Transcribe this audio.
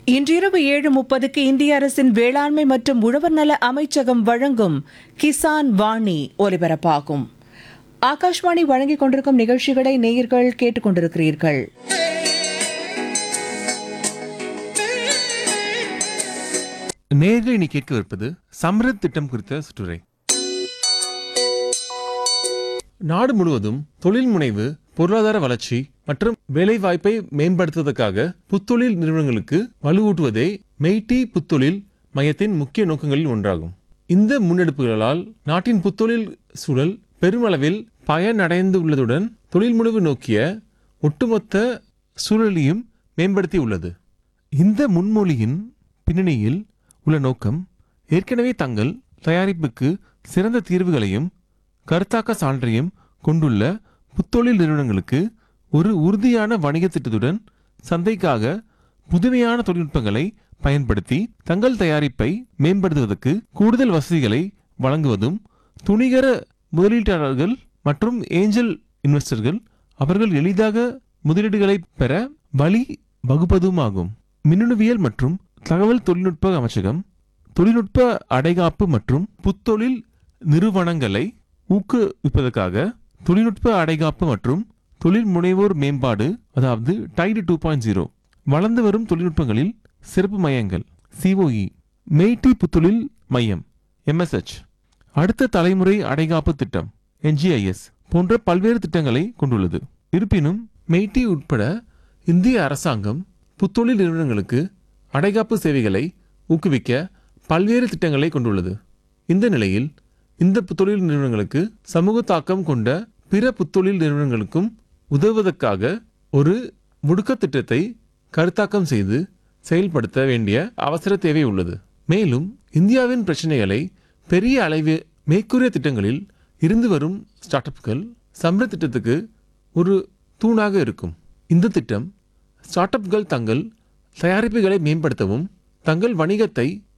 இன்றிரவு ஏழு முப்பதுக்கு இந்திய அரசின் வேளாண்மை மற்றும் உழவர் நல அமைச்சகம் வழங்கும் கிசான் வாணி ஒலிபரப்பாகும் ஆகாஷ்வாணி வழங்கிக் கொண்டிருக்கும் நிகழ்ச்சிகளை நேயர்கள் கேட்டுக்கொண்டிருக்கிறீர்கள் நேர்களை நீ கேட்கவிருப்பது சம்ரித் திட்டம் குறித்த சுற்றுரை நாடு முழுவதும் தொழில் முனைவு பொருளாதார வளர்ச்சி மற்றும் வேலைவாய்ப்பை மேம்படுத்துவதற்காக புத்தொழில் நிறுவனங்களுக்கு வலுவூட்டுவதே மெய்டி புத்தொழில் மையத்தின் முக்கிய நோக்கங்களில் ஒன்றாகும் இந்த முன்னெடுப்புகளால் நாட்டின் புத்தொழில் சூழல் பெருமளவில் பயனடைந்துள்ளதுடன் தொழில் முனைவு நோக்கிய ஒட்டுமொத்த சூழலையும் மேம்படுத்தியுள்ளது இந்த முன்மொழியின் பின்னணியில் உள்ள நோக்கம் ஏற்கனவே தங்கள் தயாரிப்புக்கு சிறந்த தீர்வுகளையும் கருத்தாக்க சான்றையும் கொண்டுள்ள புத்தொழில் நிறுவனங்களுக்கு ஒரு உறுதியான வணிக திட்டத்துடன் சந்தைக்காக புதுமையான தொழில்நுட்பங்களை பயன்படுத்தி தங்கள் தயாரிப்பை மேம்படுத்துவதற்கு கூடுதல் வசதிகளை வழங்குவதும் துணிகர முதலீட்டாளர்கள் மற்றும் ஏஞ்சல் இன்வெஸ்டர்கள் அவர்கள் எளிதாக முதலீடுகளை பெற வழி வகுப்பதுமாகும் மின்னணுவியல் மற்றும் தகவல் தொழில்நுட்ப அமைச்சகம் தொழில்நுட்ப அடைகாப்பு மற்றும் புத்தொழில் நிறுவனங்களை ஊக்குவிப்பதற்காக தொழில்நுட்ப அடைகாப்பு மற்றும் தொழில் முனைவோர் மேம்பாடு அதாவது டைடு டூ பாயிண்ட் ஜீரோ வளர்ந்து வரும் தொழில்நுட்பங்களில் சிறப்பு மையங்கள் சிஓஇ மெய்டி புத்தொழில் மையம் எம்எஸ்ஹெச் அடுத்த தலைமுறை அடைகாப்பு திட்டம் என்ஜிஐஎஸ் போன்ற பல்வேறு திட்டங்களை கொண்டுள்ளது இருப்பினும் மெய்டி உட்பட இந்திய அரசாங்கம் புத்தொழில் நிறுவனங்களுக்கு அடைகாப்பு சேவைகளை ஊக்குவிக்க பல்வேறு திட்டங்களை கொண்டுள்ளது இந்த நிலையில் இந்த புத்தொழில் நிறுவனங்களுக்கு சமூக தாக்கம் கொண்ட பிற புத்தொழில் நிறுவனங்களுக்கும் உதவுவதற்காக ஒரு முடுக்க திட்டத்தை கருத்தாக்கம் செய்து செயல்படுத்த வேண்டிய அவசர தேவை உள்ளது மேலும் இந்தியாவின் பிரச்சனைகளை பெரிய அளவு மேற்கூறிய திட்டங்களில் இருந்து வரும் ஸ்டார்ட் அப்கள் சம்ரித் திட்டத்துக்கு ஒரு தூணாக இருக்கும் இந்த திட்டம் ஸ்டார்ட் அப்கள் தங்கள் தயாரிப்புகளை மேம்படுத்தவும் தங்கள் வணிகத்தை